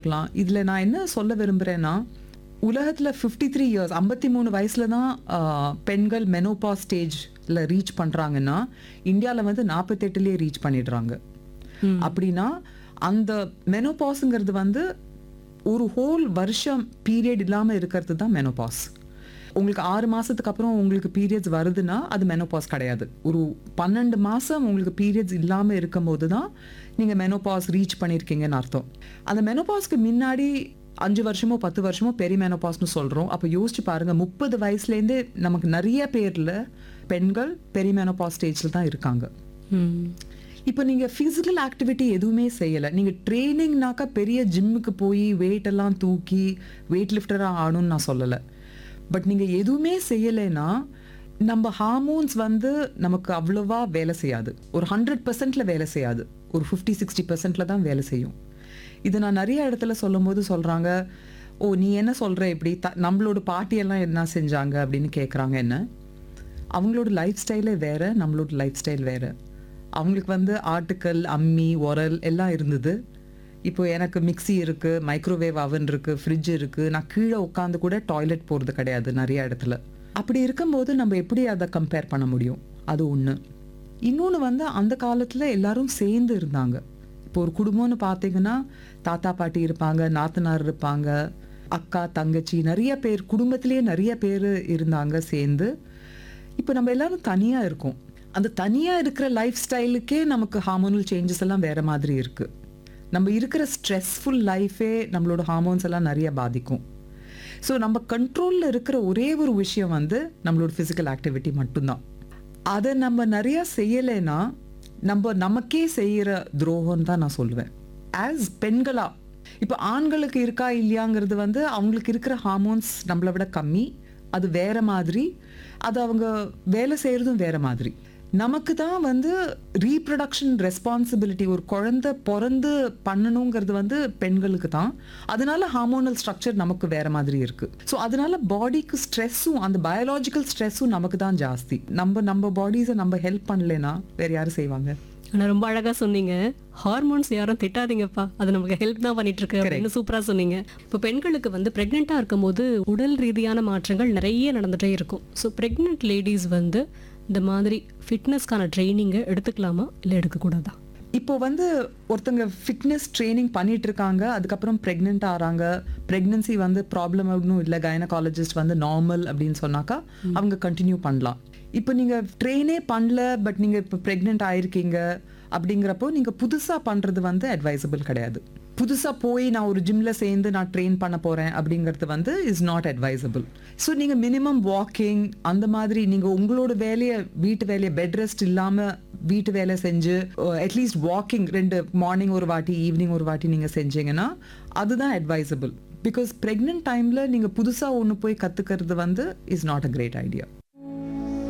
இருக்கலாம் இதில் நான் என்ன சொல்ல விரும்புகிறேன்னா உலகத்தில் ஃபிஃப்டி த்ரீ இயர்ஸ் ஐம்பத்தி மூணு வயசில் தான் ஆஹ், பெண்கள் மெனோபா ஸ்டேஜில் ரீச் பண்ணுறாங்கன்னா இந்தியாவில் வந்து நாற்பத்தெட்டுலேயே ரீச் பண்ணிடுறாங்க அப்படின்னா அந்த மெனோபாஸுங்கிறது வந்து ஒரு ஹோல் வருஷம் பீரியட் இல்லாமல் இருக்கிறது தான் மெனோபாஸ் உங்களுக்கு ஆறு மாதத்துக்கு அப்புறம் உங்களுக்கு பீரியட்ஸ் வருதுன்னா அது மெனோபாஸ் கிடையாது ஒரு பன்னெண்டு மாதம் உங்களுக்கு பீரியட்ஸ் இல்லாமல் இருக்கும்போது தான் நீங்கள் மெனோபாஸ் ரீச் பண்ணியிருக்கீங்கன்னு அர்த்தம் அந்த மெனோபாஸ்க்கு முன்னாடி அஞ்சு வருஷமோ பத்து வருஷமோ பெரிய மெனோபாஸ்னு சொல்கிறோம் அப்போ யோசிச்சு பாருங்கள் முப்பது வயசுலேருந்தே நமக்கு நிறைய பேரில் பெண்கள் பெரிய மெனோபாஸ் ஸ்டேஜில் தான் இருக்காங்க ம் இப்போ நீங்கள் ஃபிசிக்கல் ஆக்டிவிட்டி எதுவுமே செய்யலை நீங்கள் ட்ரைனிங்னாக்கா பெரிய ஜிம்முக்கு போய் weight எல்லாம் தூக்கி வெயிட் லிஃப்டராக ஆகணும்னு நான் சொல்லலை பட் நீங்கள் எதுவுமே செய்யலைன்னா நம்ம ஹார்மோன்ஸ் வந்து நமக்கு அவ்வளோவா வேலை செய்யாது ஒரு ஹண்ட்ரட் பர்சன்ட்ல வேலை செய்யாது ஒரு ஃபிஃப்டி சிக்ஸ்டி பர்சன்ட்ல தான் வேலை செய்யும் இது நான் நிறைய இடத்துல சொல்லும்போது சொல்கிறாங்க ஓ நீ என்ன சொல்கிற இப்படி த நம்மளோட பாட்டியெல்லாம் என்ன செஞ்சாங்க அப்படின்னு கேட்குறாங்க என்ன அவங்களோட லைஃப் ஸ்டைலே வேறு நம்மளோட லைஃப் ஸ்டைல் வேறு அவங்களுக்கு வந்து ஆட்டுக்கல் அம்மி உரல் எல்லாம் இருந்தது இப்போ எனக்கு மிக்ஸி இருக்குது மைக்ரோவேவ் அவன் இருக்குது ஃப்ரிட்ஜ் இருக்குது நான் கீழே உட்காந்து கூட டாய்லெட் போகிறது கிடையாது நிறைய இடத்துல அப்படி இருக்கும்போது நம்ம எப்படி அதை கம்பேர் பண்ண முடியும் அது ஒன்று இன்னொன்று வந்து அந்த காலத்தில் எல்லாரும் சேர்ந்து இருந்தாங்க இப்போ ஒரு குடும்பம்னு பார்த்தீங்கன்னா தாத்தா பாட்டி இருப்பாங்க நாத்தனார் இருப்பாங்க அக்கா தங்கச்சி நிறைய பேர் குடும்பத்திலேயே நிறைய பேர் இருந்தாங்க சேர்ந்து இப்போ நம்ம எல்லாரும் தனியாக இருக்கோம் அந்த தனியாக இருக்கிற லைஃப் ஸ்டைலுக்கே நமக்கு ஹார்மோனல் சேஞ்சஸ் எல்லாம் வேற மாதிரி இருக்கு நம்ம இருக்கிற ஸ்ட்ரெஸ்ஃபுல் லைஃபே நம்மளோட ஹார்மோன்ஸ் எல்லாம் நிறைய பாதிக்கும் ஸோ நம்ம கண்ட்ரோலில் இருக்கிற ஒரே ஒரு விஷயம் வந்து நம்மளோட ஃபிசிக்கல் ஆக்டிவிட்டி மட்டும்தான் அதை நம்ம நிறைய செய்யலைன்னா நம்ம நமக்கே செய்கிற துரோகம் தான் நான் சொல்லுவேன் ஆஸ் பெண்களா இப்போ ஆண்களுக்கு இருக்கா இல்லையாங்கிறது வந்து அவங்களுக்கு இருக்கிற ஹார்மோன்ஸ் நம்மளை விட கம்மி அது வேற மாதிரி அது அவங்க வேலை செய்கிறதும் வேற மாதிரி நமக்கு தான் வந்து ரீப்ரொடக்ஷன் ரெஸ்பான்சிபிலிட்டி ஒரு குழந்தை பிறந்து பண்ணணுங்கிறது வந்து பெண்களுக்கு தான் அதனால ஹார்மோனல் ஸ்ட்ரக்சர் நமக்கு வேற மாதிரி இருக்கு ஸோ அதனால பாடிக்கு ஸ்ட்ரெஸ்ஸும் அந்த பயாலாஜிக்கல் ஸ்ட்ரெஸ்ஸும் நமக்கு தான் ஜாஸ்தி நம்ம நம்ம பாடிஸை நம்ம ஹெல்ப் பண்ணலைன்னா வேற யாரும் செய்வாங்க ஆனா ரொம்ப அழகா சொன்னீங்க ஹார்மோன்ஸ் யாரும் திட்டாதீங்கப்பா அது நமக்கு ஹெல்ப் தான் பண்ணிட்டு இருக்கு அப்படின்னு சூப்பரா சொன்னீங்க இப்போ பெண்களுக்கு வந்து பிரெக்னெண்டா இருக்கும்போது உடல் ரீதியான மாற்றங்கள் நிறைய நடந்துட்டே இருக்கும் ஸோ பிரெக்னென்ட் லேடிஸ் வந்து இந்த மாதிரி ஃபிட்னஸ்க்கான ட்ரைனிங்கை எடுத்துக்கலாமா இல்லை எடுக்கக்கூடாதா இப்போ வந்து ஒருத்தங்க ஃபிட்னஸ் ட்ரைனிங் பண்ணிட்டு இருக்காங்க அதுக்கப்புறம் ப்ரெக்னென்ட் ஆறாங்க ப்ரெக்னன்சி வந்து ப்ராப்ளம் ஒன்றும் இல்லை கைனகாலஜிஸ்ட் வந்து நார்மல் அப்படின்னு சொன்னாக்கா அவங்க கண்டினியூ பண்ணலாம் இப்போ நீங்கள் ட்ரெயினே பண்ணல பட் நீங்கள் இப்போ ப்ரெக்னென்ட் ஆயிருக்கீங்க அப்படிங்கிறப்போ நீங்கள் புதுசாக பண்ணுறது வந்து அட்வைசபிள் கிடையாது புதுசாக போய் நான் ஒரு ஜிம்மில் சேர்ந்து நான் ட்ரெயின் பண்ண போகிறேன் அப்படிங்கிறது வந்து இஸ் நாட் அட்வைசபிள் ஸோ நீங்கள் மினிமம் வாக்கிங் அந்த மாதிரி நீங்கள் உங்களோட வேலையை வீட்டு வேலையை பெட் ரெஸ்ட் இல்லாமல் வீட்டு வேலை செஞ்சு அட்லீஸ்ட் வாக்கிங் ரெண்டு மார்னிங் ஒரு வாட்டி ஈவினிங் ஒரு வாட்டி நீங்கள் செஞ்சீங்கன்னா அதுதான் அட்வைசபிள் பிகாஸ் ப்ரெக்னென்ட் டைமில் நீங்கள் புதுசாக ஒன்று போய் கற்றுக்கிறது வந்து is not a great idea